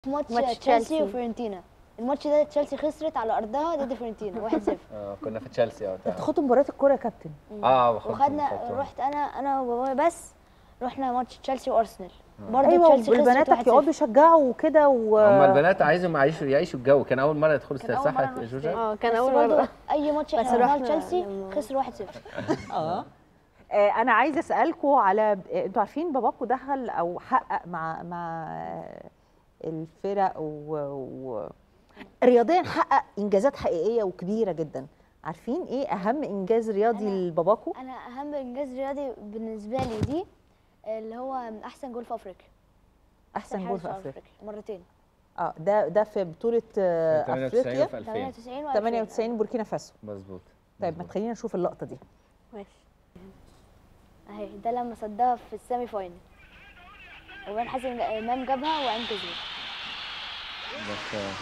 ماتش ماتش تشيلسي تشيلسي. وفيورنتينا الماتش ده تشيلسي خسرت على ارضها ضد فيورنتينا 1-0 آه كنا في تشيلسي اه انت خدت مباريات الكوره يا كابتن اه خدت- وخدنا خدت- رحت انا انا وبابايا بس رحنا ماتش تشيلسي وارسنال برضه ايوه تشيلسي والبناتك خسرت 1-0 يقعدوا يشجعوا وكده و هم البنات عايزهم يعيشوا يعيشوا الجو كان اول مره يدخلوا كان أول مرة ساحه نروح جوجا اه كان بس اول برضه مره اي ماتش بس احنا رحنا رحنا تشيلسي لما- خسروا 1-0 اه آه، انا عايزه اسالكم على آه، انتوا عارفين باباكو دخل او حقق مع مع آه، الفرق و... و... رياضيا حقق انجازات حقيقيه وكبيره جدا عارفين ايه اهم انجاز رياضي أنا- لباباكو انا اهم انجاز رياضي بالنسبه لي دي اللي هو احسن جول في افريقيا احسن جول في افريقيا مرتين اه ده ده في بطوله آه، 98 افريقيا في 2000 98 و 98 بوركينا فاسو مظبوط طيب ما مظبوط. تخلينا نشوف اللقطه دي ماشي اهي ده لما صدها في السيمي فاينل وبعدين حسن امام جابها وعين كسبت بس آه،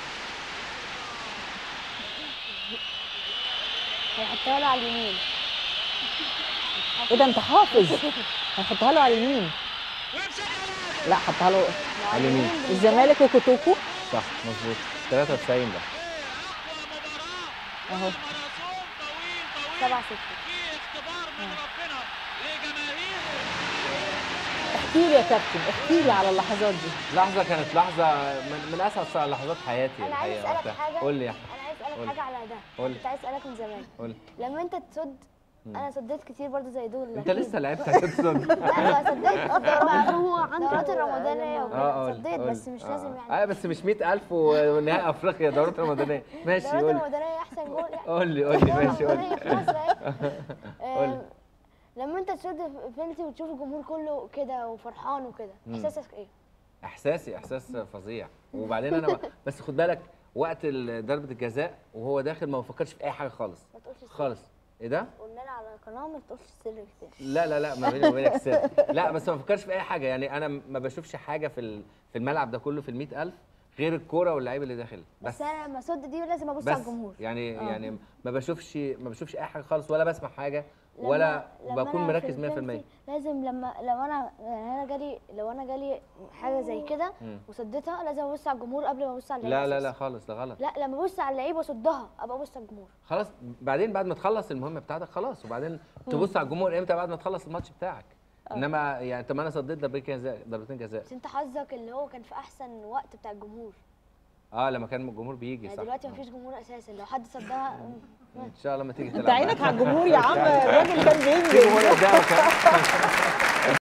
هيحطها له على اليمين ايه ده انت حافظ هنحطها له على اليمين لا حطها له على اليمين الزمالك وكوتوكو صح مظبوط 93 ده اهو 7 6 احكي لي يا كابتن احكي لي على اللحظات دي لحظه كانت لحظه من, من اسعد لحظات حياتي انا عايز الحقيقه اسالك وقتها. حاجه قول لي يا أحمد، انا عايز اسالك قول. حاجه على ده قول. كنت عايز اسالك من زمان قول لي. لما انت تصد انا صديت كتير برضو زي دول انت أكيد. لسه لعبت هتتصد لا أنا صديت في الدورات هو عنده الدورات الرمضانيه اه وكده قول صديت قول. بس مش لازم اه يعني بس مش 100000 ونهائي افريقيا دورات رمضانيه ماشي الدورات قول لي. الرمضانيه احسن جول يعني قول لي قول لي ماشي قول الرمضانية لي في مصر أهي. قول لي. آم، لما انت تصد في بنالتي وتشوف الجمهور كله كده وفرحان وكده مم. احساسك ايه؟ احساسي احساس فظيع وبعدين انا بس خد بالك وقت ال- ضربه الجزاء وهو داخل ما بفكرش في اي حاجه خالص ما تقولش السر. خالص ايه ده قلنا لنا على القناه ما تقولش السر كتير لا لا لا ما بيني وبينك سر لا بس ما بفكرش في اي حاجه يعني انا ما بشوفش حاجه في ال- في الملعب ده كله في ال 100000 غير الكوره واللعيب اللي داخل بس انا لما صد دي لازم ابص على بس الجمهور يعني آه. يعني ما بشوفش ما بشوفش اي حاجه خالص ولا بسمع حاجه لما- ولا لما بكون أنا في مركز 100% البنالتي لازم لما لو انا يعني انا جالي لو انا جالي حاجه زي كده مم. وصدتها لازم ابص على الجمهور قبل ما ابص على اللعيب لا لا أساساً. لا خالص ده غلط لا لما ابص على اللعيب واصدها ابقى ابص على الجمهور خلاص بعدين بعد ما تخلص المهمه بتاعتك خلاص وبعدين تبص على الجمهور امتى بعد ما تخلص الماتش بتاعك انما يعني طب ما انا صديت ضربتين جزاء ضربتين جزاء بس انت حظك اللي هو كان في احسن وقت بتاع الجمهور اه لما كان الجمهور بيجي يعني صح دلوقتي مفيش جمهور اساسا لو حد صدها ان شاء الله ما تيجي انت تلعب عينك على الجمهور يا عم الراجل كان في بينزل جمهور قدامك